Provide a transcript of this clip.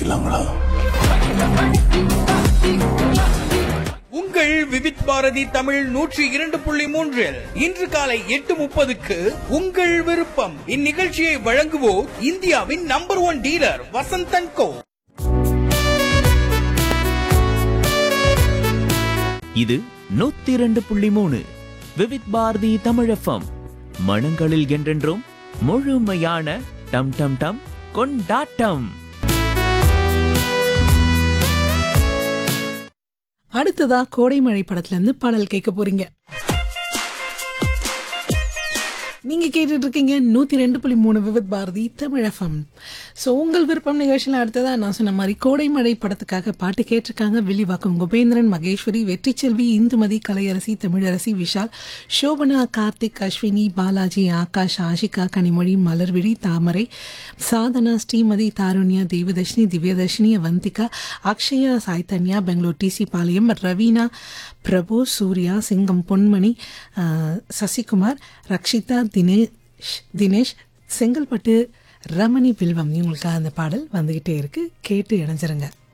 ஆரம்பிக்கலாங்களா உங்கள் விவித் பாரதி தமிழ் நூற்றி இரண்டு புள்ளி மூன்றில் இன்று காலை எட்டு முப்பதுக்கு உங்கள் விருப்பம் இந்நிகழ்ச்சியை வழங்குவோர் இந்தியாவின் நம்பர் ஒன் டீலர் வசந்தன் கோ இது நூத்தி இரண்டு புள்ளி மூணு விவித் பாரதி தமிழஃபம் மனங்களில் என்றென்றும் முழுமையான டம் டம் டம் கொண்டாட்டம் அடுத்ததா கோடைமழை படத்துல இருந்து பாடல் கேட்க போறீங்க நீங்க கேட்டுட்டு இருக்கீங்க நூத்தி ரெண்டு புள்ளி மூணு விவித் பாரதி தமிழகம் ஸோ உங்கள் விருப்பம் நிகழ்ச்சியில் அடுத்ததா நான் சொன்ன மாதிரி கோடைமழை படத்துக்காக பாட்டு கேட்டிருக்காங்க வில்லிவாக்கம் குபேந்திரன் மகேஸ்வரி வெற்றிச்செல்வி இந்துமதி கலையரசி தமிழரசி விஷால் சோபனா கார்த்திக் அஸ்வினி பாலாஜி ஆகாஷ் ஆஷிகா கனிமொழி மலர்விழி தாமரை சாதனா ஸ்ரீமதி தாருண்யா தேவதர்ஷினி திவ்யதர்ஷினி அவந்திகா அக்ஷயா சாய்தன்யா பெங்களூர் டிசி பாளையம் ரவீனா பிரபு சூர்யா சிங்கம் பொன்மணி ஆஹ், சசிகுமார் ரக்ஷிதா தினேஷ் தினேஷ் செங்கல்பட்டு ரமணி வில்வம் இவங்களுக்காக அந்த பாடல் வந்துகிட்டே இருக்கு கேட்டு இணைஞ்சிருங்க